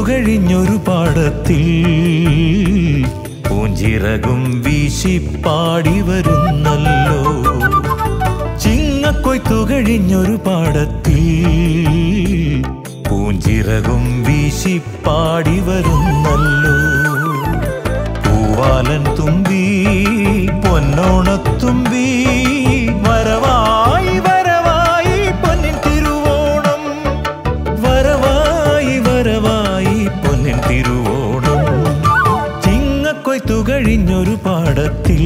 തുകഴിഞ്ഞൊരു പാടത്തിൽ പൂഞ്ചിറകും വീശി പാടി വരുന്നല്ലോ ചിങ്ങക്കൊയ് തുകഴിഞ്ഞൊരു പാടത്തിൽ പൂഞ്ചിറകും വീശി പാടി വരുന്നല്ലോ പൂവാലൻ തുമ്പി പൊന്നോണത്തുമ്പി വരവായി വരവായി പൊന്നിൻ തിരുവോണം വരവായി വരവായി പൊന്നിൻ തിരുവോണം ചിങ്ങക്കൊയ്ത്തു കഴിഞ്ഞൊരു പാടത്തിൽ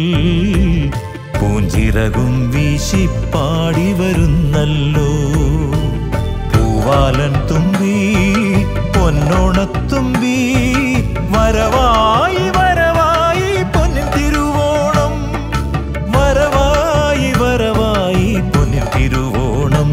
പൂഞ്ചിറകും വീശി പാടി വരുന്നല്ലോ പൂവാലൻ തുമ്പി പൊന്നോണത്തുമ്പി വരവായി വരവായി പൊന്നിൻ തിരുവോണം വരവായി വരവായി പൊന്നിൻ തിരുവോണം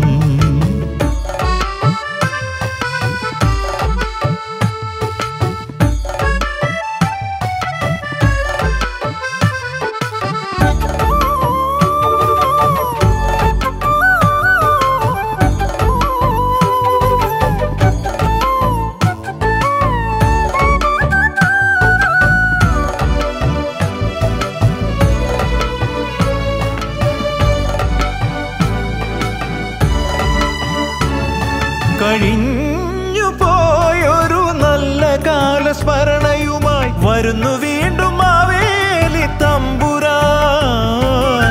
കഴിഞ്ഞു പോയൊരു നല്ല കാലസ്മരണയുമായി വരുന്നു വീണ്ടും മാവേലി തമ്പുരാൻ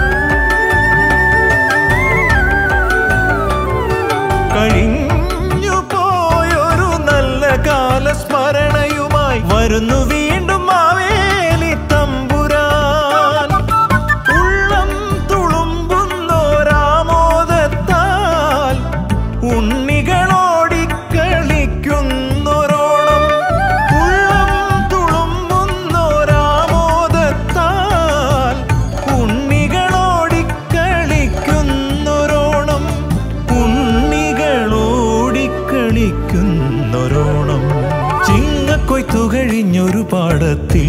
കഴിഞ്ഞു പോയൊരു നല്ല കാലസ്മരണയുമായി വരുന്നു വീണ്ടും മാവേലി തമ്പുരാൻ ഉള്ളം തുളുമ്പുന്നോരാമോദത്താൽ ഉണ്ണികളോടിക്കളിക്കുന്നൊരോണം ഉള്ളം തുളുമ്പുന്നോരാമോദത്താൽ ഉണ്ണികളോടിക്കളിക്കുന്നൊരോണം ഉണ്ണികളോടിക്കളിക്കുന്നൊരോണം ചിങ്ങക്കൊയ്ത്തു കഴിഞ്ഞൊരു പാടത്തിൽ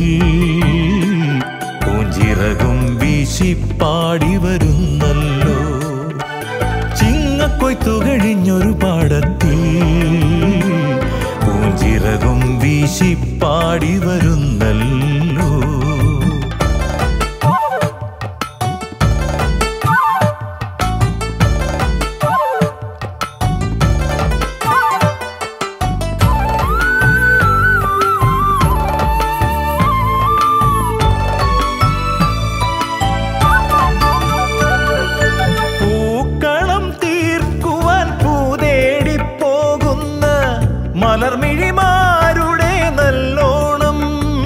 പൂഞ്ചിറകും വീശി പാടി വരുന്നല്ലോ ചിങ്ങക്കൊയ്ത്തു കഴിഞ്ഞൊരു പാടത്തിൽ പൂഞ്ചിറകും വീശി പാടി വരുന്നല്ലോ പൂക്കളം തീർക്കുവാൻ പൂതേടി പോകുന്ന മലർമിഴിമാരുടെ നല്ലോണം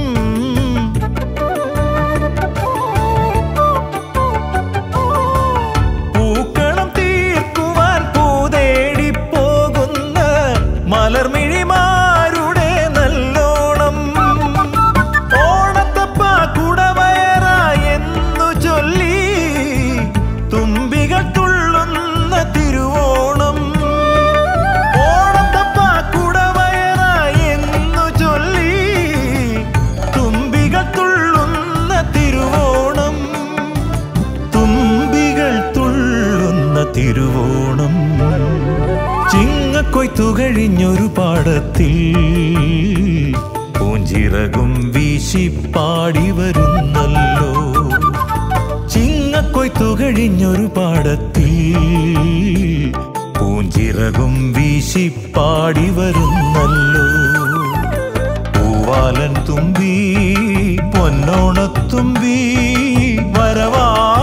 പൂക്കളം തീർക്കുവാൻ പൂതേടി പോകുന്ന മലർമിഴിമാരുടെ നല്ലോണം ഓണത്തപ്പ കുടവയറ എന്നു ചൊല്ലി തുമ്പികൾ തുള്ളുന്ന തിരുവോണം ഓണത്തപ്പ കുടവയറ എന്നു ചൊല്ലി തുമ്പികൾ തുള്ളുന്ന തിരുവോണം തുമ്പികൾ തുള്ളുന്ന തിരുവോണം ചിങ്ങക്കൊയ്ത്തു കഴിഞ്ഞൊരു പാടത്തിൽ പൂഞ്ചിറകും വീശി പാടി വരുന്നല്ലോ ചിങ്ങക്കൊയ്ത്തു കഴിഞ്ഞൊരു പാടത്തിൽ പൂഞ്ചിറകും വീശി പാടി വരുന്നല്ലോ പൂവാലൻ തുമ്പി പൊന്നോണത്തുമ്പി വരവാ